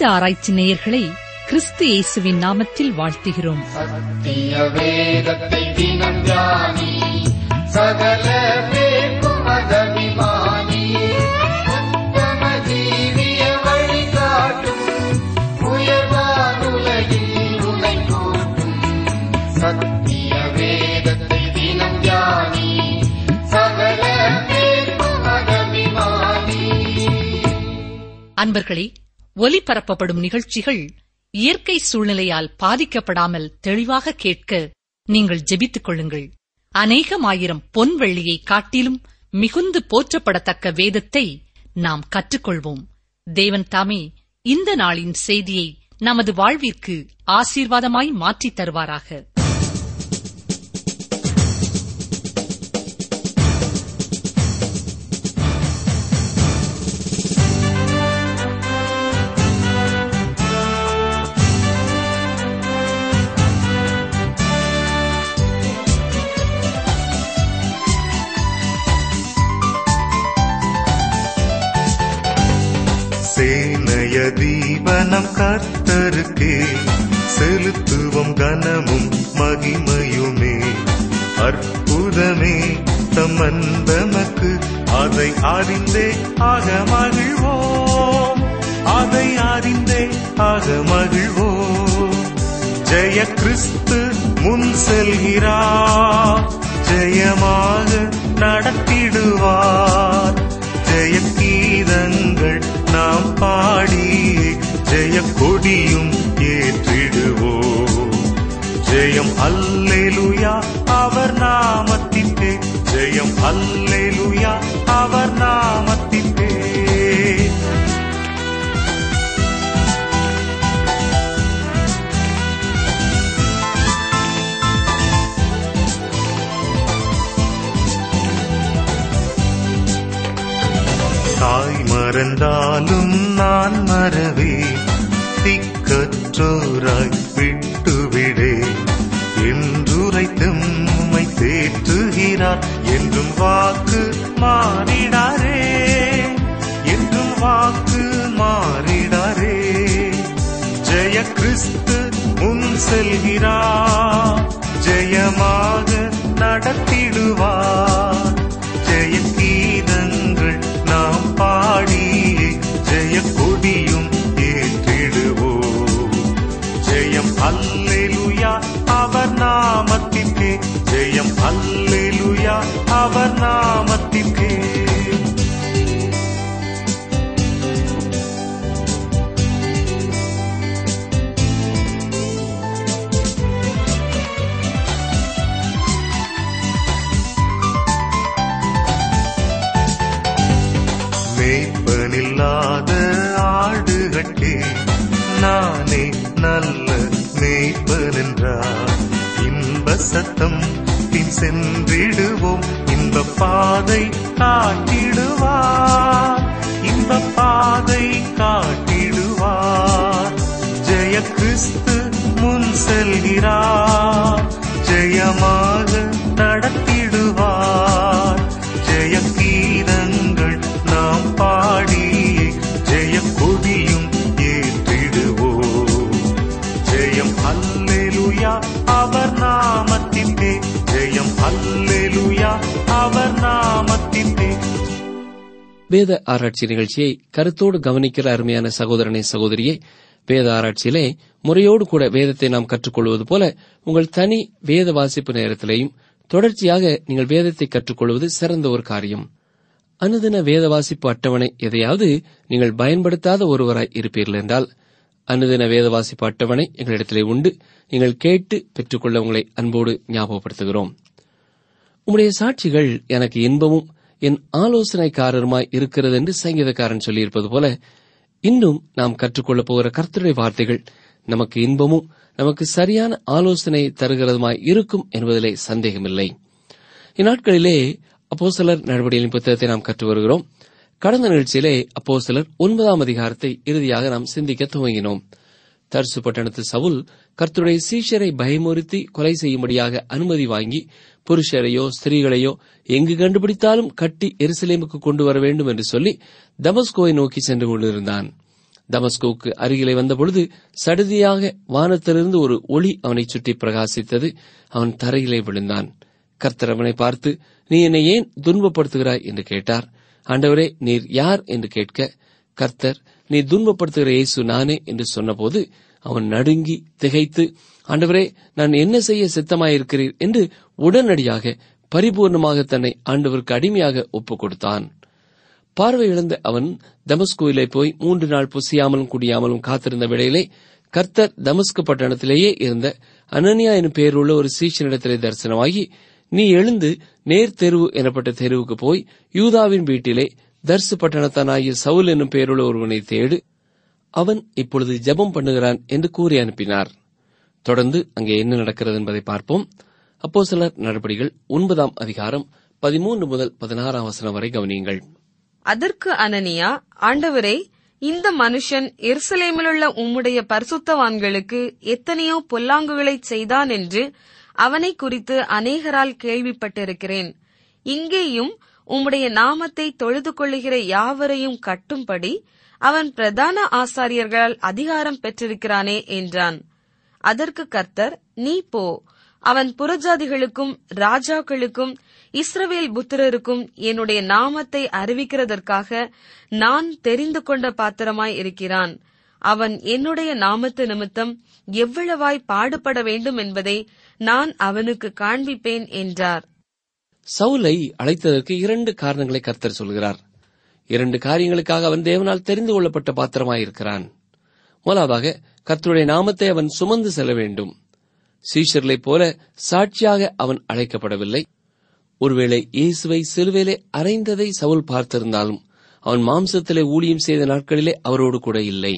வேத ஆராய்ச்சி நேயர்களை கிறிஸ்து இயேசுவின் நாமத்தில் வாழ்த்துகிறோம் சத்திய வேதத்தை தினம் தியானி சகல பேர்க்கும் அதபிமானி உத்தம ஜீவிய வழிகாட்டும் உயர்வானுலகில் உனை கூட்டும் சத்திய வேதத்தை தினம் தியானி சகல பேர்க்கும் அதபிமானி அன்பர்களே ஒலிபரப்பப்படும் நிகழ்ச்சிகள் இயற்கை சூழ்நிலையால் பாதிக்கப்படாமல் தெளிவாக கேட்க நீங்கள் ஜெபித்துக் கொள்ளுங்கள் அநேகமாயிரம் பொன் வெள்ளியை காட்டிலும் மிகுந்து போற்றப்படத்தக்க வேதத்தை நாம் கற்றுக்கொள்வோம் தேவன் தாமே இந்த நாளின் செய்தியை நமது வாழ்விற்கு ஆசீர்வாதமாய் மாற்றித் தருவாராக சேனைய தீபனம் கர்த்தருக்கே செலுத்துவோம் கனமும் மகிமையுமே அற்புதமே தம் அன்பமக்கு அதை அறிந்தே ஆக மகிழ்வோம் அதை அறிந்தே ஆக மகிழ்வோம் ஜெய கிறிஸ்து முன் செல்கிறார் ஜெயமாக நடத்திடுவார் ஜெய கீதங்கள் நாம் பாடி ஜெய கொடியும் ஏற்றிடுவோம் ஜெயம் அல்லேலுயா அவர் நாமத்திற்கே ஜெயம் அல்லேலுயா அவர் நாமத்திற்கே தாய் மறந்தாலும் நான் மறவே திக்கற்றோராய் விட்டுவிடே என்றுரைத்தும் உம்மை தேற்றுகிறார் என்றும் வாக்கு மாறிடாரே என்றும் வாக்கு மாறிடாரே ஜெய கிறிஸ்து முன் செல்கிறார் ஜெயமாக நடத்திடுவார் ஜெய கீதங்கள் நாம் பாடி ஜெய கொடியும் ஏற்றிடுவோம் ஜெயம் அல்லேலுயா அவர் நாமத்திற்கே ஜெயம் அல்லேலுயா அவர் நாமத்திற்கே மேய்ப்பனில்லாத ஆடுகட்டே நானே நல்ல மேய்ப்பன் என்றார் இன்ப சத்தம் பின் சென்றிடுவோம் இன்ப பாதை காட்டிடுவார் இன்ப பாதை காட்டிடுவார் ஜெய கிறிஸ்து முன் செல்கிறார் ஜெயமாக நடத்திடுவார் ஜெய கீதங்கள் நாம் பாடி ஜெய கொடியும் ஏற்றிடுவோம் ஜெயம் அல்லேலுயா அவர் நாமத்திற்கே ஜெயம் அல்லேலுயா அவர் நாமத்திற்கே வேத ஆராய்ச்சி நிகழ்ச்சியை கருத்தோடு கவனிக்கிற அருமையான சகோதரனை சகோதரியே வேத ஆராய்ச்சியிலே முறையோடு கூட வேதத்தை நாம் கற்றுக்கொள்வது போல உங்கள் தனி வேத வாசிப்பு நேரத்திலேயும் தொடர்ச்சியாக நீங்கள் வேதத்தை கற்றுக்கொள்வது சிறந்த ஒரு காரியம் அனுதின வேத வாசிப்பு அட்டவணை எதையாவது நீங்கள் பயன்படுத்தாத ஒருவராய் இருப்பீர்கள் என்றால் அனுதின வேத வாசிப்பு அட்டவணை எங்களிடத்திலே உண்டு நீங்கள் கேட்டு பெற்றுக்கொள்ள உங்களை அன்போடு ஞாபகப்படுத்துகிறோம் உம்முடைய சாட்சிகள் எனக்கு இன்பமும் என் ஆலோசனைக்காரருமாய் இருக்கிறது என்று சங்கீதக்காரன் சொல்லியிருப்பது போல இன்னும் நாம் கற்றுக்கொள்ளப் போகிற கர்த்தருடைய வார்த்தைகள் நமக்கு இன்பமும் நமக்கு சரியான ஆலோசனை தருகிறதுமாய் இருக்கும் என்பதிலே சந்தேகமில்லை இந்நாட்களிலே அப்போஸ்தலர் நடவடிக்கையின் புத்தகத்தை நாம் கற்று வருகிறோம் கடந்த நிகழ்ச்சியிலே அப்போஸ்தலர் ஒன்பதாம் அதிகாரத்தை இறுதியாக நாம் சிந்திக்க துவங்கினோம் தர்சு பட்டணத்து சவுல் கர்த்தருடைய சீஷரை பயமுறுத்தி கொலை செய்யும்படியாக அனுமதி வாங்கி புருஷரையோ ஸ்திரீகளையோ எங்கு கண்டுபிடித்தாலும் கட்டி எருசலேமுக்கு கொண்டு வர வேண்டும் என்று சொல்லி தமஸ்கோவை நோக்கி சென்று கொண்டிருந்தான் தமஸ்குவுக்கு அருகிலே வந்தபொழுது சடுதியாக வானத்திலிருந்து ஒரு ஒளி அவனைச் சுற்றி பிரகாசித்தது அவன் தரையிலே விழுந்தான் கர்த்தர் அவனை பார்த்து நீ என்னை ஏன் துன்பப்படுத்துகிறாய் என்று கேட்டார் ஆண்டவரே நீர் யார் என்று கேட்க கர்த்தர் நீ துன்பப்படுத்துகிற இயேசு நானே என்று சொன்னபோது அவன் நடுங்கி திகைத்து ஆண்டவரே நான் என்ன செய்ய சித்தமாயிருக்கிறீர் என்று உடனடியாக பரிபூர்ணமாக தன்னை ஆண்டவருக்கு அடிமையாக ஒப்புக் கொடுத்தான் பார்வை இழந்த அவன் தமஸ்குவிலே போய் மூன்று நாள் புசியாமலும் குடியாமலும் காத்திருந்த வேளையிலே கர்த்தர் தமஸ்கு பட்டணத்திலேயே இருந்த அனனியா எனும் பெயருள்ள ஒரு சீஷனிடத்திலே தரிசனமாகி நீ எழுந்து நேர் தெருவு எனப்பட்ட தெருவுக்கு போய் யூதாவின் வீட்டிலே தர்சு பட்டணத்தானாகிய சவுல் என்னும் பெயருள்ள ஒருவனை தேடு அவன் இப்பொழுது ஜெபம் பண்ணுகிறான் என்று கூறி அனுப்பினார் தொடர்ந்து அங்கே என்ன நடக்கிறது என்பதை பார்ப்போம் அப்போ சிலர் நடபடிகள் ஒன்பதாம் அதிகாரம் பதிமூன்று முதல் பதினாறாம் வசனம் வரை கவனியுங்கள் அதற்கு அனனியா ஆண்டவரே இந்த மனுஷன் எருசலேமிலுள்ள உம்முடைய பரிசுத்தவான்களுக்கு எத்தனையோ பொல்லாங்குகளைச் செய்தான் என்று அவனை குறித்து அநேகரால் கேள்விப்பட்டிருக்கிறேன் இங்கேயும் உம்முடைய நாமத்தை தொழுது கொள்ளுகிற யாவரையும் கட்டும்படி அவன் பிரதான ஆசாரியர்களால் அதிகாரம் பெற்றிருக்கிறானே என்றான் அதற்கு கர்த்தர் நீ போ அவன் புறஜாதிகளுக்கும் ராஜாக்களுக்கும் இஸ்ரவேல் புத்திரருக்கும் என்னுடைய நாமத்தை அறிவிக்கிறதற்காக நான் தெரிந்து கொண்ட பாத்திரமாய் இருக்கிறான் அவன் என்னுடைய நாமத்து நிமித்தம் எவ்வளவாய் பாடுபட வேண்டும் என்பதை நான் அவனுக்கு காண்பிப்பேன் என்றார் சவுலை அழைத்ததற்கு இரண்டு காரணங்களை கர்த்தர் சொல்கிறார் இரண்டு காரியங்களுக்காக அவன் தேவனால் தெரிந்து கொள்ளப்பட்ட பாத்திரமாயிருக்கிறான் முதலாவதாக கர்த்தருடைய நாமத்தை அவன் சுமந்து செல்ல வேண்டும் சீஷர்களைப் போல சாட்சியாக அவன் அழைக்கப்படவில்லை ஒருவேளை இயேசுவை சிலுவையிலே அறைந்ததை சவுல் பார்த்திருந்தாலும் அவன் மாம்சத்திலே ஊழியம் செய்த நாட்களிலே அவரோடு கூட இல்லை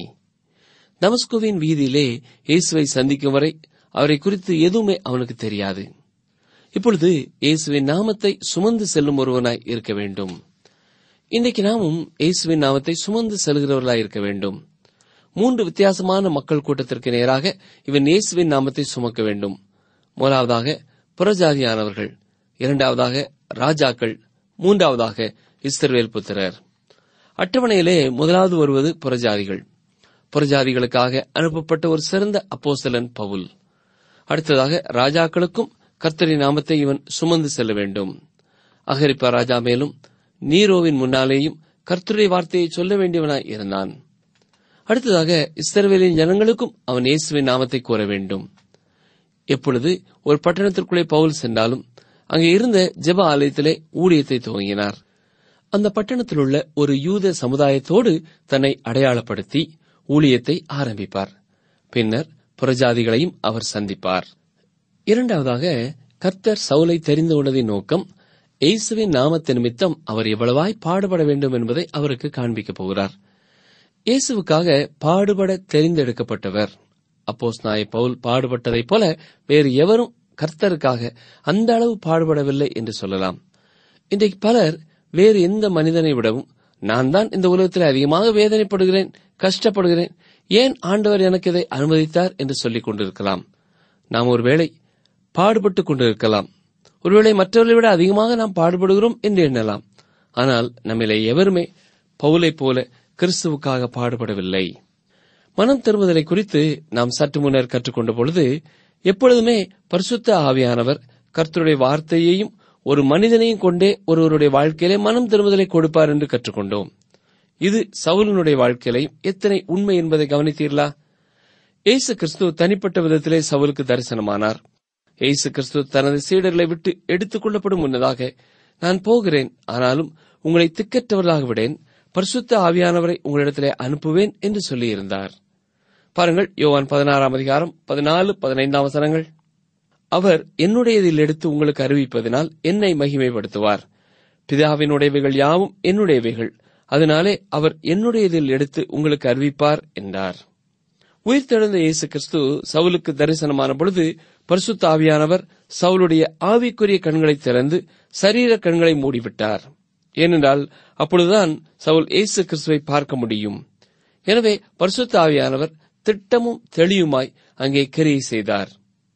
தமஸ்குவின் வீதியிலே இயேசுவை சந்திக்கும் வரை அவரை குறித்து எதுவுமே அவனுக்கு தெரியாது இப்பொழுது இயேசுவின் நாமத்தை சுமந்து செல்லும் ஒருவனாய் இருக்க வேண்டும் இன்றைக்கு நாமும் இயேசுவின் நாமத்தை சுமந்து செல்கிறவர்களாய் இருக்க வேண்டும் மூன்று வித்தியாசமான மக்கள் கூட்டத்திற்கு நேராக இவன் இயேசுவின் நாமத்தை சுமக்க வேண்டும் முதலாவதாக புறஜாதியானவர்கள் இரண்டாவதாக ராஜாக்கள் மூன்றாவதாக இஸ்ரவேல் புத்திரர் அட்டவணையிலே முதலாவது வருவது புறஜாதிகள் புறஜாதிகளுக்காக அனுப்பப்பட்ட ஒரு சிறந்த அப்போஸ்தலன் பவுல் அடுத்ததாக ராஜாக்களுக்கும் கர்த்தரின் நாமத்தை இவன் சுமந்து செல்ல வேண்டும் அகரிப்பா ராஜா மேலும் நீரோவின் முன்னாலேயும் கர்த்தருடைய வார்த்தையை சொல்ல வேண்டியவனாய் இருந்தான் அடுத்ததாக இஸ்ரவேலின் ஜனங்களுக்கும் அவன் இயேசுவின் நாமத்தை கூற வேண்டும் எப்பொழுது ஒரு பட்டணத்திற்குள்ளே பவுல் சென்றாலும் அங்கே இருந்த ஜெப ஆலயத்திலே ஊழியத்தை துவங்கினார் அந்த பட்டணத்தில் உள்ள ஒரு யூத சமுதாயத்தோடு தன்னை அடையாளப்படுத்தி ஊழியத்தை ஆரம்பிப்பார் பின்னர் புறஜாதிகளையும் அவர் சந்திப்பார் இரண்டாவதாக கர்த்தர் சவுலை தெரிந்து கொண்டதின் நோக்கம் இயேசுவின் நாமத்து நிமித்தம் அவர் எவ்வளவாய் பாடுபட வேண்டும் என்பதை அவருக்கு காண்பிக்கப் போகிறார் இயேசுவுக்காக பாடுபட தெரிந்தெடுக்கப்பட்டவர் அப்போஸ் நாய பவுல் பாடுபட்டதைப் போல வேறு எவரும் கர்த்தருக்காக அந்த அளவு பாடுபடவில்லை என்று சொல்லலாம் இன்றைக்கு பலர் வேறு எந்த மனிதனை விடவும் நான் தான் இந்த உலகத்தில் அதிகமாக வேதனைப்படுகிறேன் கஷ்டப்படுகிறேன் ஏன் ஆண்டவர் எனக்கு இதை அனுமதித்தார் என்று சொல்லிக் கொண்டிருக்கலாம் நாம் ஒருவேளை பாடுபட்டுக் கொண்டிருக்கலாம் ஒருவேளை மற்றவர்களை விட அதிகமாக நாம் பாடுபடுகிறோம் என்று எண்ணலாம் ஆனால் நம்மிலே எவருமே பவுலைப் போல கிறிஸ்துவுக்காக பாடுபடவில்லை மனம் திரும்புதலை குறித்து நாம் சற்று முன்னர் கற்றுக்கொண்ட பொழுது எப்பொழுதுமே பரிசுத்த ஆவியானவர் கர்த்தருடைய வார்த்தையையும் ஒரு மனிதனையும் கொண்டே ஒருவருடைய வாழ்க்கையிலே மனம் திரும்புதலை கொடுப்பார் என்று கற்றுக்கொண்டோம் இது சவுலனுடைய வாழ்க்கையிலையும் எத்தனை உண்மை என்பதை கவனித்தீர்களா இயேசு கிறிஸ்து தனிப்பட்ட விதத்திலே சவுலுக்கு தரிசனமானார் இயேசு கிறிஸ்து தனது சீடர்களை விட்டு எடுத்துக் கொள்ளப்படும் முன்னதாக நான் போகிறேன் ஆனாலும் உங்களை திக்கற்றவர்களாக விடேன் பரிசுத்த ஆவியானவரை உங்களிடத்திலே அனுப்புவேன் என்று சொல்லியிருந்தார் பாருங்கள் யோவான் பதினாறாம் அதிகாரம் பதினாலு பதினைந்தாம் வசனங்கள் அவர் என்னுடையதில் எடுத்து உங்களுக்கு அறிவிப்பதனால் என்னை மகிமைப்படுத்துவார் பிதாவினுடையவைகள் யாவும் என்னுடையவைகள் அதனாலே அவர் என்னுடையதில் எடுத்து உங்களுக்கு அறிவிப்பார் என்றார் உயிர்த்தெழுந்த இயேசு கிறிஸ்து சவுலுக்கு தரிசனமான பொழுது பரிசுத்த ஆவியானவர் சவுலுடைய ஆவிக்குரிய கண்களை திறந்து சரீர கண்களை மூடிவிட்டார் ஏனென்றால் அப்பொழுதுதான் சவுல் இயேசு கிறிஸ்துவை பார்க்க முடியும் எனவே பரிசுத்த ஆவியானவர் திட்டமும் தெளிவுமாய் அங்கே கிரியை செய்தார்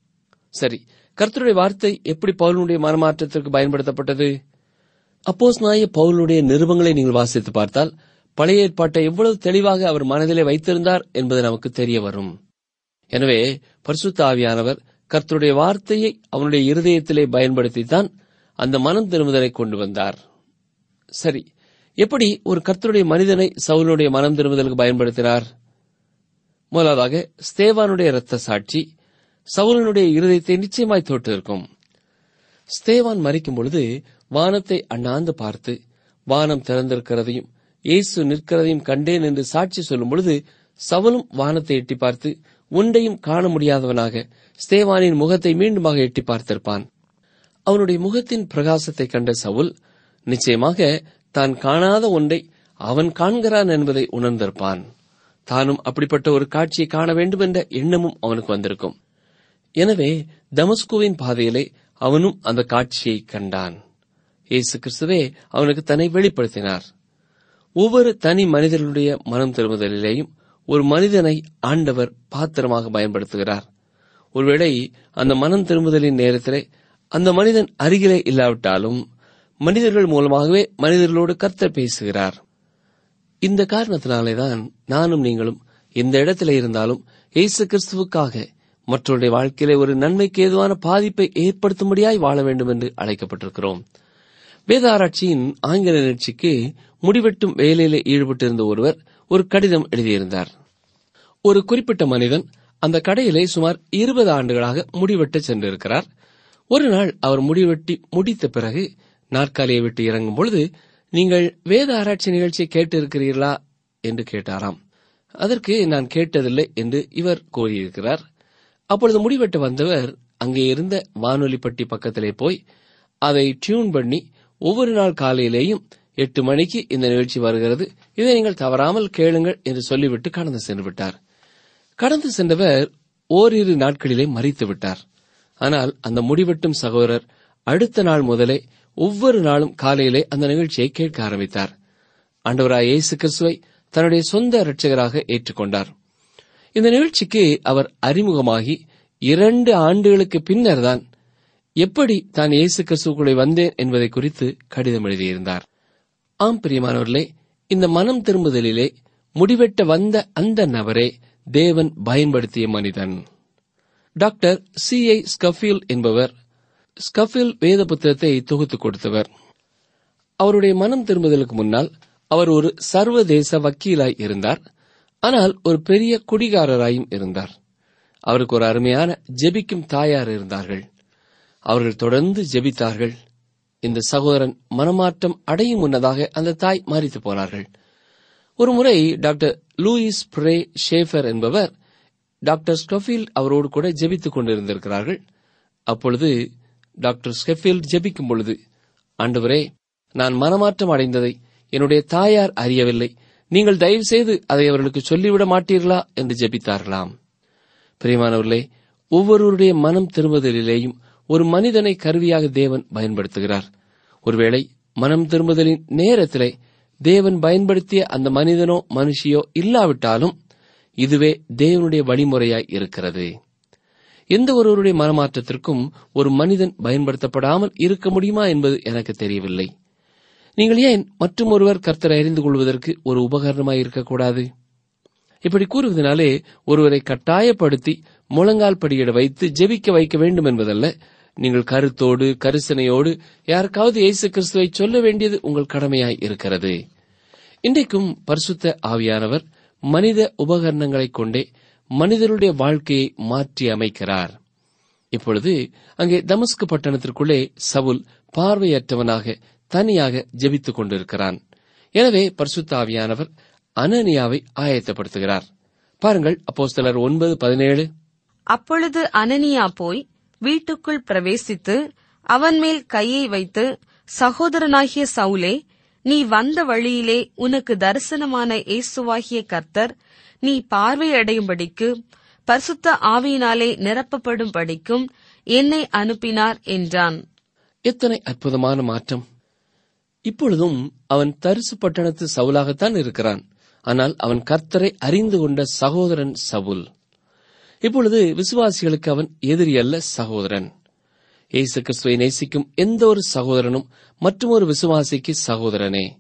சரி கர்த்தருடைய வார்த்தை எப்படி பவுலுடைய மனமாற்றத்திற்கு பயன்படுத்தப்பட்டது அப்போஸ் நாய பவுலுடைய நிருபங்களை நீங்கள் வாசித்து பார்த்தால் பழைய ஏற்பாட்டை எவ்வளவு தெளிவாக அவர் மனதிலே வைத்திருந்தார் என்பது நமக்கு தெரிய வரும் எனவே பரிசுத்த ஆவியானவர் கர்த்தருடைய வார்த்தையை அவனுடைய இருதயத்திலே பயன்படுத்தித்தான் அந்த மனம் திரும்புதலை கொண்டு வந்தார் சரி எப்படி ஒரு கர்த்தருடைய மனிதனை சவுலுடைய மனம் திரும்புதலுக்கு பயன்படுத்தினார் முதலாவதாக ஸ்தேவானுடைய இரத்த சாட்சி சவுலனுடைய இருதயத்தை நிச்சயமாய் தொட்டிருக்கும் ஸ்தேவான் மறிக்கும் பொழுது வானத்தை அண்ணாந்து பார்த்து வானம் திறந்திருக்கிறதையும் இயேசு நிற்கிறதையும் கண்டேன் என்று சாட்சி சொல்லும் பொழுது சவுலும் வானத்தை எட்டி பார்த்து ஒன்றையும் காண முடியாதவனாக ஸ்தேவானின் முகத்தை மீண்டுமாக எட்டி பார்த்திருப்பான் அவனுடைய முகத்தின் பிரகாசத்தை கண்ட சவுல் நிச்சயமாக தான் காணாத ஒன்றை அவன் காண்கிறான் என்பதை உணர்ந்திருப்பான் தானும் அப்படிப்பட்ட ஒரு காட்சியை காண வேண்டும் என்ற எண்ணமும் அவனுக்கு வந்திருக்கும் எனவே தமஸ்குவின் பாதையிலே அவனும் அந்த காட்சியை கண்டான் இயேசு கிறிஸ்துவே அவனுக்கு தன்னை வெளிப்படுத்தினார் ஒவ்வொரு தனி மனிதர்களுடைய மனம் திரும்புதலிலேயும் ஒரு மனிதனை ஆண்டவர் பாத்திரமாக பயன்படுத்துகிறார் ஒருவேளை அந்த மனம் திரும்புதலின் நேரத்திலே அந்த மனிதன் அருகிலே இல்லாவிட்டாலும் மனிதர்கள் மூலமாகவே மனிதர்களோடு கர்த்தர் பேசுகிறார் இந்த காரணத்தினாலேதான் நானும் நீங்களும் எந்த இடத்திலே இருந்தாலும் இயேசு கிறிஸ்துவுக்காக மற்றவருடைய வாழ்க்கையிலே ஒரு நன்மைக்கு ஏதுவான பாதிப்பை ஏற்படுத்தும்படியாய் வாழ வேண்டும் என்று அழைக்கப்பட்டிருக்கிறோம் வேத ஆராய்ச்சியின் ஆங்கில நிகழ்ச்சிக்கு முடிவெட்டும் வேலையிலே ஈடுபட்டிருந்த ஒருவர் ஒரு கடிதம் எழுதியிருந்தார் ஒரு குறிப்பிட்ட மனிதன் அந்த கடையிலே சுமார் இருபது ஆண்டுகளாக முடிவெட்ட சென்றிருக்கிறார் ஒரு நாள் அவர் முடிவெட்டி முடித்த பிறகு நாற்காலியை விட்டு இறங்கும் பொழுது நீங்கள் வேத ஆராய்ச்சி நிகழ்ச்சியை கேட்டு இருக்கிறீர்களா என்று கேட்டாராம் அதற்கு நான் கேட்டதில்லை என்று இவர் கூறியிருக்கிறார் அப்பொழுது முடிவெட்ட வந்தவர் அங்கே இருந்த வானொலி பட்டி பக்கத்திலே போய் அதை டியூன் பண்ணி ஒவ்வொரு நாள் காலையிலேயும் எட்டு மணிக்கு இந்த நிகழ்ச்சி வருகிறது இதை நீங்கள் தவறாமல் கேளுங்கள் என்று சொல்லிவிட்டு கடந்து சென்று விட்டார் கடந்து சென்றவர் ஓரிரு நாட்களிலே மறித்து விட்டார் ஆனால் அந்த முடிவெட்டும் சகோதரர் அடுத்த நாள் முதலே ஒவ்வொரு நாளும் காலையிலே அந்த நிகழ்ச்சியை கேட்க ஆரம்பித்தார் ஆண்டவராய் இயேசு கிறிஸ்துவை தன்னுடைய சொந்த இரட்சகராக ஏற்றுக்கொண்டார் இந்த நிகழ்ச்சிக்கு அவர் அறிமுகமாகி இரண்டு ஆண்டுகளுக்கு பின்னர்தான் எப்படி தான் இயேசு கிறிஸ்துக்குள்ளே வந்தேன் என்பதை குறித்து கடிதம் எழுதியிருந்தார் ஆம் பிரியமானவர்களே இந்த மனம் திரும்புதலிலே முடிவெட்ட வந்த அந்த நபரே தேவன் பயன்படுத்திய மனிதன் டாக்டர் சி ஐ ஸ்கஃபீல் என்பவர் ஸ்கஃபீல் வேத புத்தகத்தை தொகுத்து கொடுத்தவர் அவருடைய மனம் திரும்புதலுக்கு முன்னால் அவர் ஒரு சர்வதேச வக்கீலாய் இருந்தார் ஆனால் ஒரு பெரிய குடிகாரராயும் இருந்தார் அவருக்கு ஒரு அருமையான ஜெபிக்கும் தாயார் இருந்தார்கள் அவர்கள் தொடர்ந்து ஜெபித்தார்கள் இந்த சகோதரன் மனமாற்றம் அடையும் முன்னதாக அந்த தாய் மறித்து போனார்கள் ஒரு முறை டாக்டர் லூயிஸ் பிரே ஷேஃபர் என்பவர் டாக்டர் ஸ்கஃபீல்ட் அவரோடு கூட ஜெபித்துக் கொண்டிருந்திருக்கிறார்கள் அப்பொழுது டாக்டர் ஸ்கஃபீல்ட் ஜெபிக்கும் பொழுது ஆண்டவரே நான் மனமாற்றம் அடைந்ததை என்னுடைய தாயார் அறியவில்லை நீங்கள் தயவு செய்து அதை அவர்களுக்கு சொல்லிவிட மாட்டீர்களா என்று ஜெபித்தார்களாம் பிரியமானவர்களே ஒவ்வொருவருடைய மனம் திரும்புதலிலேயும் ஒரு மனிதனை கருவியாக தேவன் பயன்படுத்துகிறார் ஒருவேளை மனம் திரும்புதலின் நேரத்திலே தேவன் பயன்படுத்திய அந்த மனிதனோ மனுஷியோ இல்லாவிட்டாலும் இதுவே தேவனுடைய வழிமுறையாய் இருக்கிறது எந்த ஒருவருடைய மனமாற்றத்திற்கும் ஒரு மனிதன் பயன்படுத்தப்படாமல் இருக்க முடியுமா என்பது எனக்கு தெரியவில்லை நீங்கள் ஏன் மற்றும் ஒருவர் கர்த்தரை அறிந்து கொள்வதற்கு ஒரு உபகரணமாய் இருக்கக்கூடாது இப்படி கூறுவதனாலே ஒருவரை கட்டாயப்படுத்தி முழங்கால் படியிட வைத்து ஜெபிக்க வைக்க வேண்டும் என்பதல்ல நீங்கள் கருத்தோடு கரிசனையோடு யாருக்காவது இயேசு கிறிஸ்துவை சொல்ல வேண்டியது உங்கள் கடமையாய் இருக்கிறது இன்றைக்கும் பரிசுத்த ஆவியானவர் மனித உபகரணங்களைக் கொண்டே மனிதருடைய வாழ்க்கையை மாற்றி அமைக்கிறார் இப்பொழுது அங்கே தமஸ்கு பட்டணத்திற்குள்ளே சவுல் பார்வையற்றவனாக தனியாக ஜெபித்துக் கொண்டிருக்கிறான் எனவே பரிசுத்த ஆவியானவர் அனனியாவை ஆயத்தப்படுத்துகிறார் பாருங்கள் அப்போஸ்தலர் ஒன்பது பதினேழு அப்பொழுது அனனியா போய் வீட்டுக்குள் பிரவேசித்து அவன் மேல் கையை வைத்து சகோதரனாகிய சவுலே நீ வந்த வழியிலே உனக்கு தரிசனமான இயேசுவாகிய கர்த்தர் நீ பார்வையடையும்படிக்கு பரிசுத்த ஆவியினாலே நிரப்பப்படும் படிக்கும் என்னை அனுப்பினார் என்றான் எத்தனை அற்புதமான மாற்றம் இப்பொழுதும் அவன் தரிசு பட்டணத்து சவுலாகத்தான் இருக்கிறான் ஆனால் அவன் கர்த்தரை அறிந்து கொண்ட சகோதரன் சவுல் இப்பொழுது விசுவாசிகளுக்கு அவன் எதிரி அல்ல சகோதரன் இயேசு கிறிஸ்துவை நேசிக்கும் எந்த ஒரு சகோதரனும் மற்றும் ஒரு விசுவாசிக்கு சகோதரனே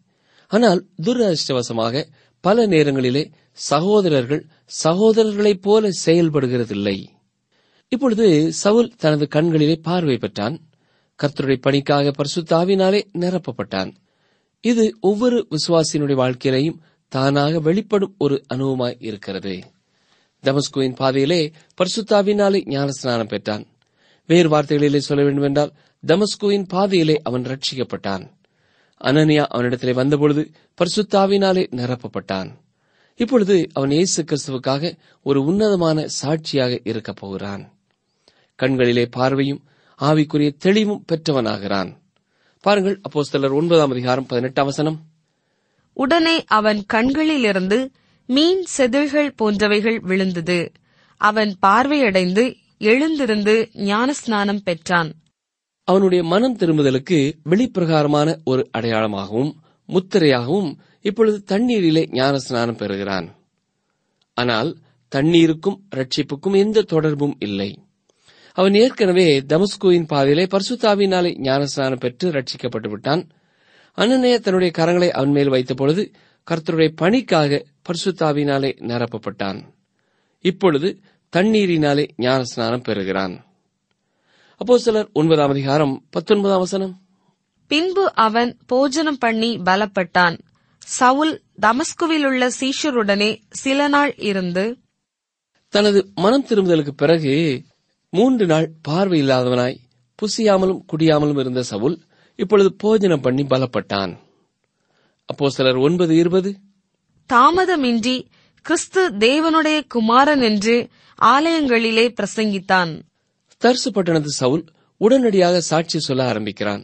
ஆனால் துரதிருஷ்டவசமாக பல நேரங்களிலே சகோதரர்கள் சகோதரர்களைப் போல செயல்படுகிறதில்லை இப்பொழுது சவுல் தனது கண்களிலே பார்வை பெற்றான் கர்த்தருடைய பணிக்காக பரிசுத்தாவினாலே நிரப்பப்பட்டான் இது ஒவ்வொரு விசுவாசியினுடைய வாழ்க்கையிலையும் தானாக வெளிப்படும் ஒரு அனுபவமாய் இருக்கிறது தமஸ்குவின் பாதையிலே பரிசுத்தாவினாலே ஞானஸ்நானம் பெற்றான் வேறு வார்த்தைகளிலே சொல்ல வேண்டுமென்றால் தமஸ்குவின் பாதையிலே அவன் ரட்சிக்கப்பட்டான் அனனியா அவனிடத்திலே வந்தபொழுது பரிசுத்தாவினாலே நிரப்பப்பட்டான் இப்பொழுது அவன் இயேசு கிறிஸ்துவுக்காக ஒரு உன்னதமான சாட்சியாக இருக்கப் போகிறான் கண்களிலே பார்வையும் ஆவிக்குரிய தெளிவும் பெற்றவனாகிறான் பாருங்கள் அப்போஸ்தலர் ஒன்பதாம் அதிகாரம் பதினெட்டாம் வசனம் உடனே அவன் கண்களிலிருந்து மீன் செதில்கள் போன்றவைகள் விழுந்தது அவன் பார்வையடைந்து எழுந்திருந்து ஞானஸ்நானம் பெற்றான் அவனுடைய மனம் திரும்புதலுக்கு வெளிப்பிரகாரமான ஒரு அடையாளமாகவும் முத்திரையாகவும் இப்பொழுது தண்ணீரிலே ஞானஸ்நானம் பெறுகிறான் ஆனால் தண்ணீருக்கும் ரட்சிப்புக்கும் எந்த தொடர்பும் இல்லை அவன் ஏற்கனவே தமஸ்குவின் பாதையிலே பரிசுத்தாவினாலே ஞானஸ்நானம் பெற்று ரட்சிக்கப்பட்டு விட்டான் அனனே தன்னுடைய கரங்களை அவன் மேல் வைத்த பொழுது கர்த்தருடைய பணிக்காக பரிசுத்தாவினாலே நிரப்பப்பட்டான் இப்பொழுது தண்ணீரினாலே ஞானஸ்நானம் பெறுகிறான் அப்போ சிலர் ஒன்பதாம் அதிகாரம் பத்தொன்பதாம் வசனம் பின்பு அவன் போஜனம் பண்ணி பலப்பட்டான் சவுல் தமஸ்குவிலுள்ள சீஷருடனே சில நாள் இருந்து தனது மனம் திரும்புதலுக்கு பிறகு மூன்று நாள் பார்வை இல்லாதவனாய் புசியாமலும் குடியாமலும் இருந்த சவுல் இப்பொழுது போஜனம் பண்ணி பலப்பட்டான் அப்போ சிலர் ஒன்பது இருபது தாமதமின்றி கிறிஸ்து தேவனுடைய குமாரன் என்று ஆலயங்களிலே பிரசங்கித்தான் தர்சு பட்டணத்து சவுல் உடனடியாக சாட்சி சொல்ல ஆரம்பிக்கிறான்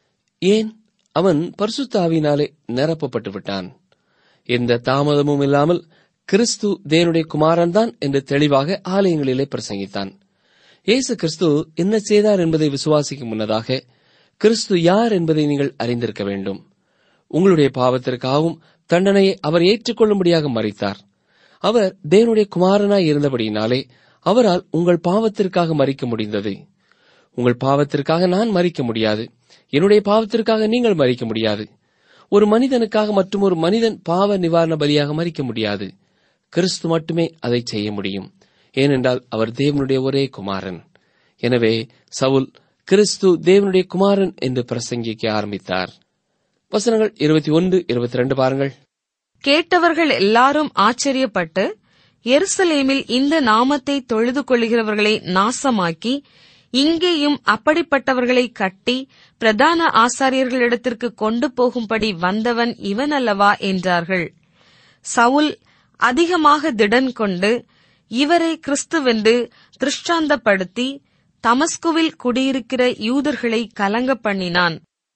ஏன் அவன் பரிசுத்தாவினாலே நிரப்பப்பட்டு விட்டான் எந்த தாமதமும் இல்லாமல் கிறிஸ்து தேவனுடைய குமாரன் தான் என்று தெளிவாக ஆலயங்களிலே பிரசங்கித்தான் இயேசு கிறிஸ்து என்ன செய்தார் என்பதை விசுவாசிக்கும் முன்னதாக கிறிஸ்து யார் என்பதை நீங்கள் அறிந்திருக்க வேண்டும் உங்களுடைய பாவத்திற்காகவும் தண்டனையை அவர் ஏற்றுக்கொள்ளும்படியாக மறித்தார் அவர் தேவனுடைய குமாரனாய் இருந்தபடியினாலே அவரால் உங்கள் பாவத்திற்காக மறிக்க முடிந்தது உங்கள் பாவத்திற்காக நான் மறிக்க முடியாது என்னுடைய பாவத்திற்காக நீங்கள் மறிக்க முடியாது ஒரு மனிதனுக்காக மற்றும் ஒரு மனிதன் பாவ நிவாரண பலியாக மறிக்க முடியாது கிறிஸ்து மட்டுமே அதை செய்ய முடியும் ஏனென்றால் அவர் தேவனுடைய ஒரே குமாரன் எனவே சவுல் கிறிஸ்து தேவனுடைய குமாரன் என்று பிரசங்கிக்க ஆரம்பித்தார் வசனங்கள் இருபத்தி ஒன்று இருபத்தி ரெண்டு பாருங்கள் கேட்டவர்கள் எல்லாரும் ஆச்சரியப்பட்டு எருசலேமில் இந்த நாமத்தை தொழுது கொள்கிறவர்களை நாசமாக்கி இங்கேயும் அப்படிப்பட்டவர்களை கட்டி பிரதான ஆசாரியர்களிடத்திற்கு கொண்டு போகும்படி வந்தவன் இவன் அல்லவா என்றார்கள் சவுல் அதிகமாக திடன் கொண்டு இவரை கிறிஸ்துவென்று திருஷ்டாந்தப்படுத்தி தமஸ்குவில் குடியிருக்கிற யூதர்களை கலங்க பண்ணினான்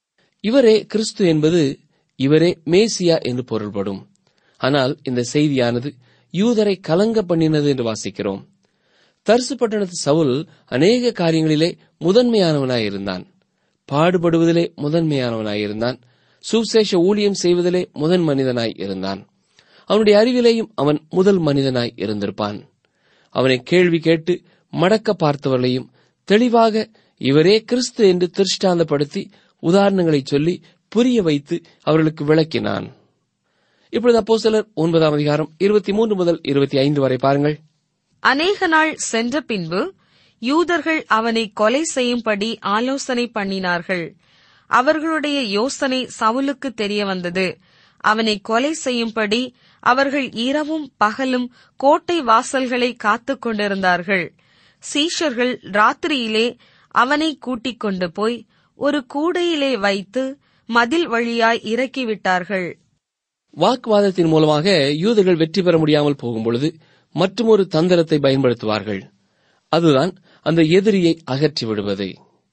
இவரே கிறிஸ்து என்பது இவரே மேசியா என்று பொருள்படும் ஆனால் இந்த செய்தியானது யூதரை கலங்க பண்ணினது என்று வாசிக்கிறோம் தர்சு பட்டணத்து சவுல் அநேக காரியங்களிலே முதன்மையானவனாயிருந்தான் பாடுபடுவதிலே முதன்மையானவனாயிருந்தான் சுசேஷ ஊழியம் செய்வதிலே முதன் மனிதனாய் இருந்தான் அவனுடைய அறிவிலேயும் அவன் முதல் மனிதனாய் இருந்திருப்பான் அவனை கேள்வி கேட்டு மடக்க பார்த்தவர்களையும் தெளிவாக இவரே கிறிஸ்து என்று திருஷ்டாந்தப்படுத்தி உதாரணங்களை சொல்லி புரிய வைத்து அவர்களுக்கு விளக்கினான் இப்பொழுது அப்போ சிலர் ஒன்பதாம் அதிகாரம் இருபத்தி மூன்று முதல் இருபத்தி ஐந்து வரை பாருங்கள் அநேக நாள் சென்ற பின்பு யூதர்கள் அவனை கொலை செய்யும்படி ஆலோசனை பண்ணினார்கள் அவர்களுடைய யோசனை சவுலுக்கு தெரிய வந்தது அவனை கொலை செய்யும்படி அவர்கள் இரவும் பகலும் கோட்டை வாசல்களை காத்துக் கொண்டிருந்தார்கள் சீஷர்கள் ராத்திரியிலே அவனை கூட்டிக் கொண்டு போய் ஒரு கூடையிலே வைத்து மதில் வழியாய் இறக்கிவிட்டார்கள் வாக்குவாதத்தின் மூலமாக யூதர்கள் வெற்றி பெற முடியாமல் போகும்பொழுது மற்றுமொரு தந்திரத்தை பயன்படுத்துவார்கள் அதுதான் அந்த எதிரியை அகற்றி விடுவது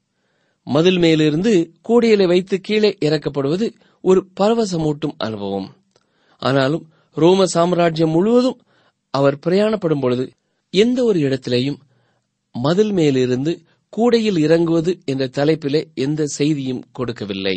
மதில் மேலிருந்து கூடையிலே வைத்து கீழே இறக்கப்படுவது ஒரு பரவசமூட்டும் அனுபவம் ஆனாலும் ரோம சாம்ராஜ்யம் முழுவதும் அவர் பிரயாணப்படும் பொழுது எந்த ஒரு இடத்திலேயும் மதில் மேலிருந்து கூடையில் இறங்குவது என்ற தலைப்பிலே எந்த செய்தியும் கொடுக்கவில்லை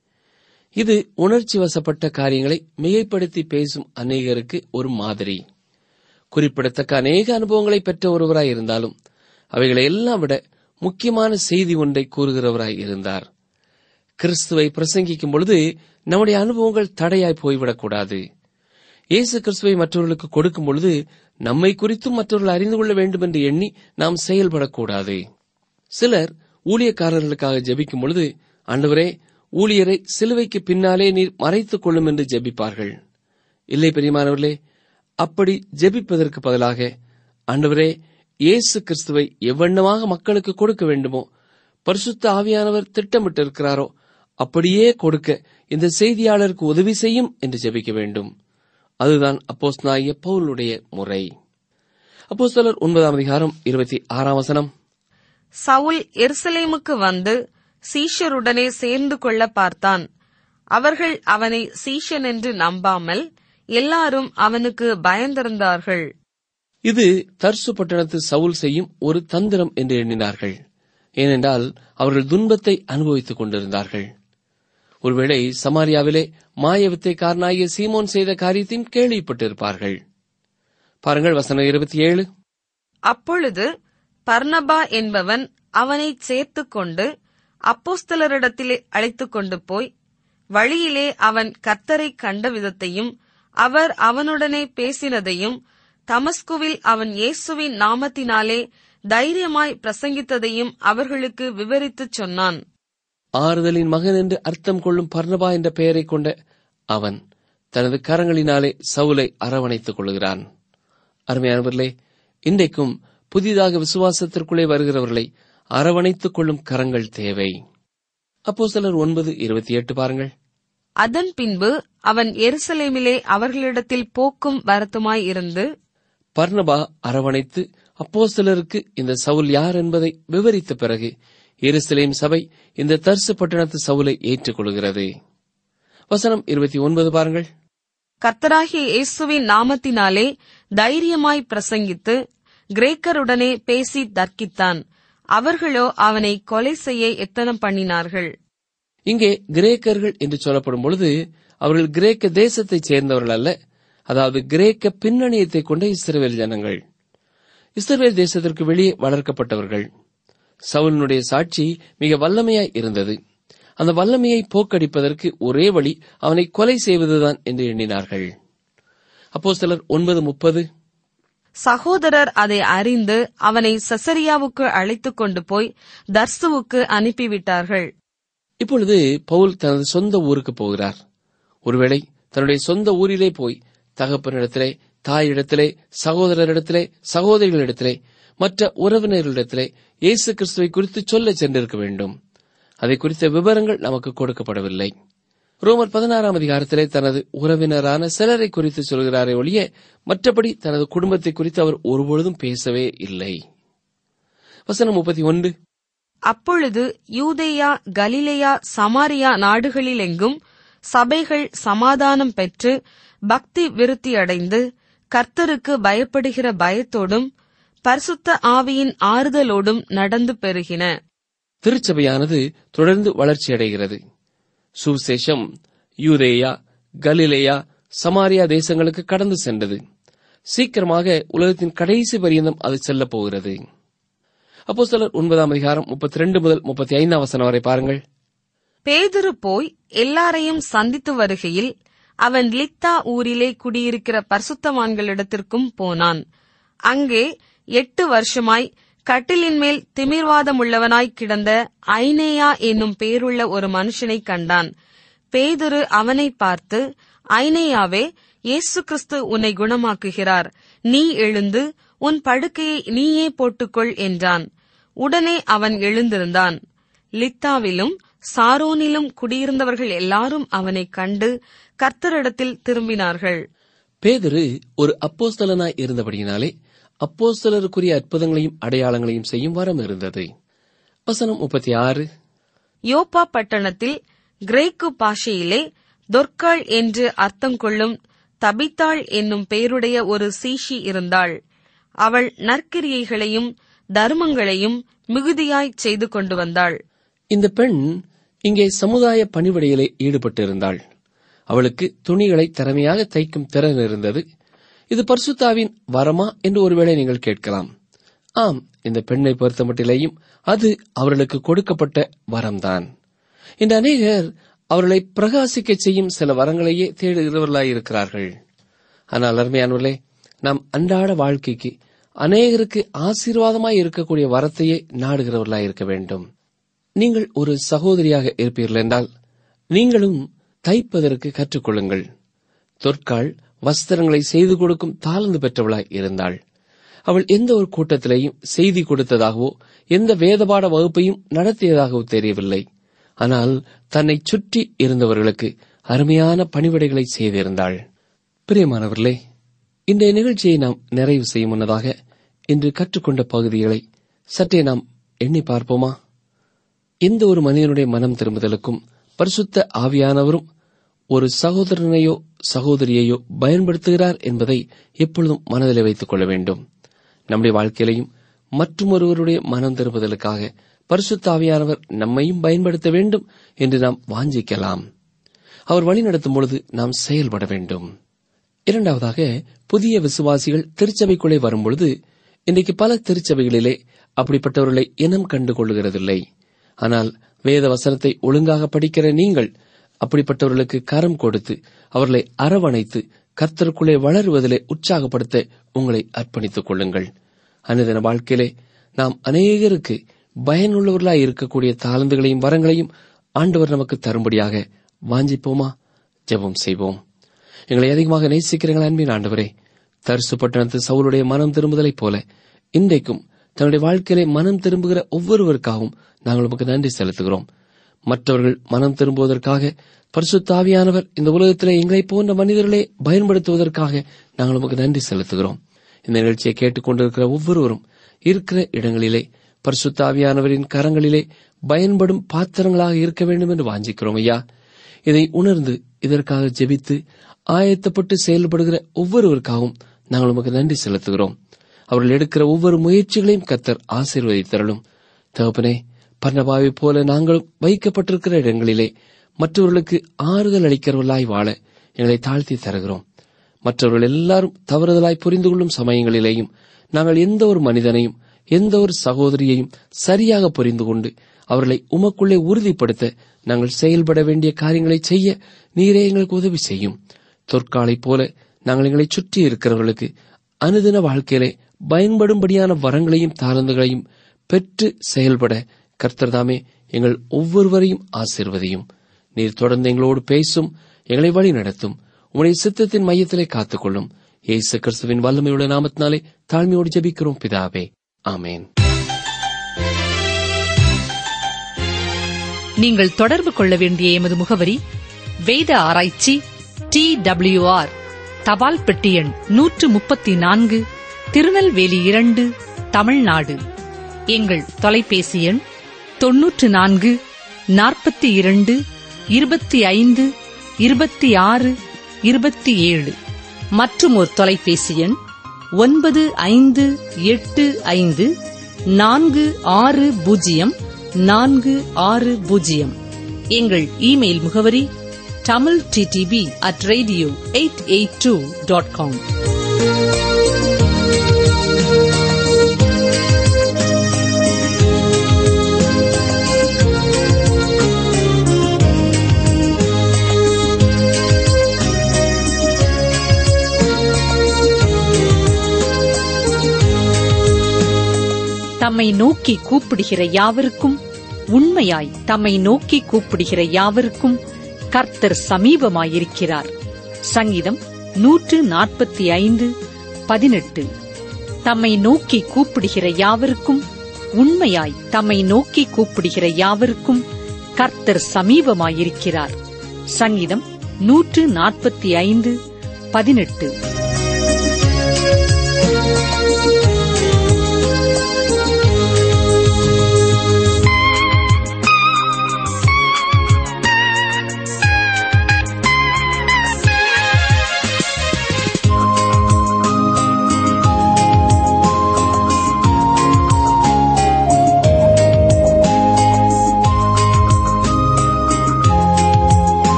இது உணர்ச்சி வசப்பட்ட காரியங்களை மிகைப்படுத்தி பேசும் அநேகருக்கு ஒரு மாதிரி குறிப்பிடத்தக்க அநேக அனுபவங்களை பெற்ற ஒருவராய் இருந்தாலும் அவைகளை எல்லாம் விட முக்கியமான செய்தி ஒன்றை கூறுகிறவராய் இருந்தார் கிறிஸ்துவை பிரசங்கிக்கும் பொழுது நம்முடைய அனுபவங்கள் தடையாய் போய்விடக்கூடாது இயேசு கிறிஸ்துவை மற்றவர்களுக்கு கொடுக்கும் பொழுது நம்மை குறித்தும் மற்றவர்கள் அறிந்து கொள்ள வேண்டும் என்று எண்ணி நாம் செயல்படக்கூடாது சிலர் ஊழியக்காரர்களுக்காக ஜெபிக்கும் பொழுது ஆண்டவரே ஊழியரை சிலுவைக்கு பின்னாலே நீர் மறைத்துக் கொள்ளும் என்று ஜெபிப்பார்கள் இல்லை பெரியமானவர்களே அப்படி ஜெபிப்பதற்கு பதிலாக ஆண்டவரே இயேசு கிறிஸ்துவை எவ்வண்ணமாக மக்களுக்கு கொடுக்க வேண்டுமோ பரிசுத்த ஆவியானவர் திட்டமிட்டிருக்கிறாரோ அப்படியே கொடுக்க இந்த செய்தியாளருக்கு உதவி செய்யும் என்று ஜெபிக்க வேண்டும் அதுதான் அப்போஸ்தலனாகிய பவுலுடைய முறை அப்போஸ்தலர் ஒன்பதாம் அதிகாரம் இருபத்தி ஆறாம் வசனம் சவுல் எருசலேமுக்கு வந்து சீஷருடனே சேர்ந்து கொள்ள பார்த்தான் அவர்கள் அவனை சீஷன் என்று நம்பாமல் எல்லாரும் அவனுக்கு பயந்திருந்தார்கள் இது தர்சு பட்டணத்து சவுல் செய்யும் ஒரு தந்திரம் என்று எண்ணினார்கள் ஏனென்றால் அவர்கள் துன்பத்தை அனுபவித்துக் கொண்டிருந்தார்கள் ஒருவேளை சமாரியாவிலே மாயவித்தைக்காரனாகிய சீமோன் செய்த காரியத்தையும் கேள்விப்பட்டிருப்பார்கள் பாருங்கள் வசனம் இருபத்தி ஏழு அப்பொழுது பர்னபா என்பவன் அவனைச் சேர்த்துக் கொண்டு அப்போஸ்தலரிடத்திலே அழைத்துக் கொண்டு போய் வழியிலே அவன் கர்த்தரை கண்ட விதத்தையும் அவர் அவனுடனே பேசினதையும் தமஸ்குவில் அவன் இயேசுவின் நாமத்தினாலே தைரியமாய் பிரசங்கித்ததையும் அவர்களுக்கு விவரித்துச் சொன்னான் ஆறுதலின் மகன் என்று அர்த்தம் கொள்ளும் பர்ணபா என்ற பெயரைக் கொண்ட அவன் தனது கரங்களினாலே சவுலை அரவணைத்துக் கொள்கிறான் அருமையானவர்களே இன்றைக்கும் புதிதாக விசுவாசத்திற்குள்ளே வருகிறவர்களை அரவணைத்துக் கொள்ளும் கரங்கள் தேவை அப்போ சிலர் ஒன்பது இருபத்தி எட்டு பாருங்கள் அதன் பின்பு அவன் எருசலேமிலே அவர்களிடத்தில் போக்கும் வரத்துமாய் இருந்து பர்ணபா அரவணைத்து அப்போஸ்தலருக்கு இந்த சவுல் யார் என்பதை விவரித்த பிறகு எருசலேம் சபை இந்த தர்சு பட்டணத்து சவுலை ஏற்றுக்கொள்கிறது வசனம் இருபத்தி ஒன்பது பாருங்கள் கர்த்தராகிய இயேசுவின் நாமத்தினாலே தைரியமாய் பிரசங்கித்து கிரேக்கருடனே பேசி தர்க்கித்தான் அவர்களோ அவனை கொலை செய்ய எத்தனம் பண்ணினார்கள் இங்கே கிரேக்கர்கள் என்று சொல்லப்படும் பொழுது அவர்கள் கிரேக்க தேசத்தைச் சேர்ந்தவர்கள் அல்ல அதாவது கிரேக்க பின்னணியத்தை கொண்ட இஸ்ரவேல் ஜனங்கள் இஸ்ரவேல் தேசத்திற்கு வெளியே வளர்க்கப்பட்டவர்கள் சவுலினுடைய சாட்சி மிக வல்லமையாய் இருந்தது அந்த வல்லமையை போக்கடிப்பதற்கு ஒரே வழி அவனை கொலை செய்வதுதான் என்று எண்ணினார்கள் அப்போ சிலர் ஒன்பது முப்பது சகோதரர் அதை அறிந்து அவனை சசரியாவுக்கு அழைத்துக் கொண்டு போய் தர்சுவுக்கு அனுப்பிவிட்டார்கள் இப்பொழுது பவுல் தனது சொந்த ஊருக்கு போகிறார் ஒருவேளை தன்னுடைய சொந்த ஊரிலே போய் தகப்பனிடத்திலே தாயிடத்திலே சகோதரரிடத்திலே சகோதரிகளிடத்திலே மற்ற உறவினர்களிடத்திலே இயேசு கிறிஸ்துவை குறித்து சொல்ல சென்றிருக்க வேண்டும் அதை குறித்த விவரங்கள் நமக்கு கொடுக்கப்படவில்லை ரோமர் பதினாறாம் அதிகாரத்திலே தனது உறவினரான சிலரை குறித்து சொல்கிறாரே ஒழிய மற்றபடி தனது குடும்பத்தை குறித்து அவர் ஒருபொழுதும் பேசவே இல்லை வசனம் முப்பத்தி ஒன்று அப்பொழுது யூதேயா கலிலேயா சமாரியா நாடுகளிலெங்கும் சபைகள் சமாதானம் பெற்று பக்தி விருத்தியடைந்து கர்த்தருக்கு பயப்படுகிற பயத்தோடும் பரிசுத்த ஆவியின் ஆறுதலோடும் நடந்து பெருகின திருச்சபையானது தொடர்ந்து வளர்ச்சியடைகிறது சுவிசேஷம் யூதேயா கலிலேயா சமாரியா தேசங்களுக்கு கடந்து சென்றது சீக்கிரமாக உலகத்தின் கடைசி பரியந்தம் அது செல்லப் போகிறது அப்போ சிலர் ஒன்பதாம் அதிகாரம் முப்பத்தி ரெண்டு முதல் முப்பத்தி ஐந்தாம் வசனம் வரை பாருங்கள் பேதுரு போய் எல்லாரையும் சந்தித்து வருகையில் அவன் லித்தா ஊரிலே குடியிருக்கிற பரிசுத்தவான்களிடத்திற்கும் போனான் அங்கே எட்டு வருஷமாய் கட்டிலின் மேல் திமிர்வாதமுள்ளவனாய் கிடந்த ஐனேயா என்னும் பேருள்ள ஒரு மனுஷனைக் கண்டான் பேதுரு அவனை பார்த்து ஐனேயாவே இயேசு கிறிஸ்து உன்னை குணமாக்குகிறார் நீ எழுந்து உன் படுக்கையை நீயே போட்டுக்கொள் என்றான் உடனே அவன் எழுந்திருந்தான் லித்தாவிலும் சாரோனிலும் குடியிருந்தவர்கள் எல்லாரும் அவனைக் கண்டு கர்த்தரிடத்தில் திரும்பினார்கள் பேதுரு ஒரு அப்போஸ்தலனாய் இருந்தபடியினாலே அப்போஸ்தலருக்குரிய அற்புதங்களையும் அடையாளங்களையும் செய்யும் வரம் இருந்தது வசனம் முப்பத்தி ஆறு யோப்பா பட்டணத்தில் கிரேக்கு பாஷையிலே தொர்க்காள் என்று அர்த்தம் கொள்ளும் தபித்தாள் என்னும் பெயருடைய ஒரு சீஷி இருந்தாள் அவள் நற்கிரியைகளையும் தர்மங்களையும் மிகுதியாய்ச் செய்து கொண்டு வந்தாள் இந்த பெண் இங்கே சமுதாய பணிவிடையிலே ஈடுபட்டிருந்தாள் அவளுக்கு துணிகளை திறமையாக தைக்கும் திறன் இருந்தது இது பர்சுத்தாவின் வரமா என்று ஒருவேளை நீங்கள் கேட்கலாம் ஆம் இந்த பெண்ணை பொறுத்தமட்டிலேயும் அது அவர்களுக்கு கொடுக்கப்பட்ட வரம்தான் இந்த அநேகர் அவர்களை பிரகாசிக்கச் செய்யும் சில வரங்களையே தேடுகிறவர்களாயிருக்கிறார்கள் ஆனால் அருமையானவர்களே நாம் அன்றாட வாழ்க்கைக்கு அநேகருக்கு ஆசீர்வாதமாய் இருக்கக்கூடிய வரத்தையே நாடுகிறவர்களாய் இருக்க வேண்டும் நீங்கள் ஒரு சகோதரியாக இருப்பீர்கள் என்றால் நீங்களும் தைப்பதற்கு கற்றுக்கொள்ளுங்கள் தொற்காள் வஸ்திரங்களை செய்து கொடுக்கும் தாழ்ந்து பெற்றவளாய் இருந்தாள் அவள் எந்த ஒரு கூட்டத்திலேயும் செய்தி கொடுத்ததாகவோ எந்த வேதபாட வகுப்பையும் நடத்தியதாகவோ தெரியவில்லை ஆனால் தன்னை சுற்றி இருந்தவர்களுக்கு அருமையான பணிவிடைகளை செய்திருந்தாள் பிரியமானவர்களே இன்றைய நிகழ்ச்சியை நாம் நிறைவு செய்யும் முன்னதாக இன்று கற்றுக்கொண்ட பகுதிகளை சற்றே நாம் எண்ணி பார்ப்போமா எந்த ஒரு மனிதனுடைய மனம் திரும்புதலுக்கும் பரிசுத்த ஆவியானவரும் ஒரு சகோதரனையோ சகோதரியையோ பயன்படுத்துகிறார் என்பதை எப்பொழுதும் மனதில் வைத்துக் கொள்ள வேண்டும் நம்முடைய வாழ்க்கையிலையும் மற்றொருவருடைய மனம் திரும்புதலுக்காக பரிசுத்த ஆவியானவர் நம்மையும் பயன்படுத்த வேண்டும் என்று நாம் வாஞ்சிக்கலாம் அவர் வழிநடத்தும் பொழுது நாம் செயல்பட வேண்டும் இரண்டாவதாக புதிய விசுவாசிகள் திருச்சபைக்குள்ளே வரும்பொழுது இன்றைக்கு பல திருச்சபைகளிலே அப்படிப்பட்டவர்களை இனம் கண்டு கொள்ளுகிறதில்லை ஆனால் வேத வசனத்தை ஒழுங்காக படிக்கிற நீங்கள் அப்படிப்பட்டவர்களுக்கு கரம் கொடுத்து அவர்களை அரவணைத்து கர்த்தருக்குள்ளே வளருவதிலே உற்சாகப்படுத்த உங்களை அர்ப்பணித்துக் கொள்ளுங்கள் அனுதின வாழ்க்கையிலே நாம் அநேகருக்கு பயனுள்ளவர்களாய் இருக்கக்கூடிய தாளந்துகளையும் வரங்களையும் ஆண்டவர் நமக்கு தரும்படியாக வாஞ்சிப்போமா ஜெபம் செய்வோம் எங்களை அதிகமாக நேசிக்கிறீர்கள் அன்பின் ஆண்டவரே தரிசு பட்டணத்து சவுளுடைய மனம் திரும்புதலைப் போல இன்றைக்கும் தன்னுடைய வாழ்க்கையிலே மனம் திரும்புகிற ஒவ்வொருவருக்காகவும் நாங்கள் உமக்கு நன்றி செலுத்துகிறோம் மற்றவர்கள் மனம் திரும்புவதற்காக பரிசுத்தாவியானவர் இந்த உலகத்திலே எங்களை போன்ற மனிதர்களை பயன்படுத்துவதற்காக நாங்கள் உமக்கு நன்றி செலுத்துகிறோம் இந்த நிகழ்ச்சியை கேட்டுக்கொண்டிருக்கிற ஒவ்வொருவரும் இருக்கிற இடங்களிலே பரிசுத்தாவியானவரின் கரங்களிலே பயன்படும் பாத்திரங்களாக இருக்க வேண்டும் என்று வாஞ்சிக்கிறோம் ஐயா இதை உணர்ந்து இதற்காக ஜெபித்து ஆயத்தப்பட்டு செயல்படுகிற ஒவ்வொருவருக்காகவும் நாங்கள் உமக்கு நன்றி செலுத்துகிறோம் அவர்கள் எடுக்கிற ஒவ்வொரு முயற்சிகளையும் கத்தர் ஆசீர்வதித்தரலும் தகப்பனே பர்ணபாவை போல நாங்களும் வைக்கப்பட்டிருக்கிற இடங்களிலே மற்றவர்களுக்கு ஆறுதல் அளிக்கிறவர்களாய் வாழ எங்களை தாழ்த்தி தருகிறோம் மற்றவர்கள் எல்லாரும் தவறுதலாய் புரிந்து கொள்ளும் சமயங்களிலேயும் நாங்கள் எந்த ஒரு மனிதனையும் எந்த ஒரு சகோதரியையும் சரியாக புரிந்து கொண்டு அவர்களை உமக்குள்ளே உறுதிப்படுத்த நாங்கள் செயல்பட வேண்டிய காரியங்களை செய்ய நீரே எங்களுக்கு உதவி செய்யும் தொற்காலைப் போல நாங்கள் எங்களை சுற்றி இருக்கிறவர்களுக்கு அனுதின வாழ்க்கையிலே பயன்படும்படியான வரங்களையும் தாளந்துகளையும் பெற்று செயல்பட கர்த்தர்தாமே எங்கள் ஒவ்வொருவரையும் ஆசிர்வதியும் நீர் தொடர்ந்து எங்களோடு பேசும் எங்களை வழி நடத்தும் உம்முடைய சித்தத்தின் மையத்திலே காத்துக்கொள்ளும் இயேசு கிறிஸ்துவின் வல்லமையுள்ள நாமத்தினாலே தாழ்மையோடு ஜெபிக்கிறோம் பிதாவே ஆமேன் நீங்கள் தொடர்பு கொள்ள வேண்டிய எமது முகவரி வேத ஆராய்ச்சி டி ஆர் தபால் பெட்டி எண் நூற்று முப்பத்தி நான்கு திருநெல்வேலி இரண்டு தமிழ்நாடு எங்கள் தொலைபேசி எண் தொன்னூற்று நான்கு நாற்பத்தி இரண்டு இருபத்தி ஐந்து இருபத்தி ஆறு இருபத்தி ஏழு மற்றும் ஒரு தொலைபேசி எண் ஒன்பது ஐந்து எட்டு ஐந்து நான்கு ஆறு பூஜ்ஜியம் நான்கு ஆறு பூஜ்ஜியம் எங்கள் இமெயில் முகவரி Tamil TDP at radio eight eight two dot com தம்மை நோக்கி கூப்பிடுகிற யாவருக்கும் உண்மையாய் தம்மை நோக்கி கூப்பிடுகிற யாவருக்கும் கர்த்தர் சமீபமாயிருக்கிறார் சங்கீதம் நூற்று நாற்பத்தி ஐந்து பதினெட்டு தம்மை நோக்கி கூப்பிடுகிற யாவருக்கும் உண்மையாய் தம்மை நோக்கி கூப்பிடுகிற யாவருக்கும் கர்த்தர் சமீபமாயிருக்கிறார் சங்கீதம் நூற்று நாற்பத்தி ஐந்து பதினெட்டு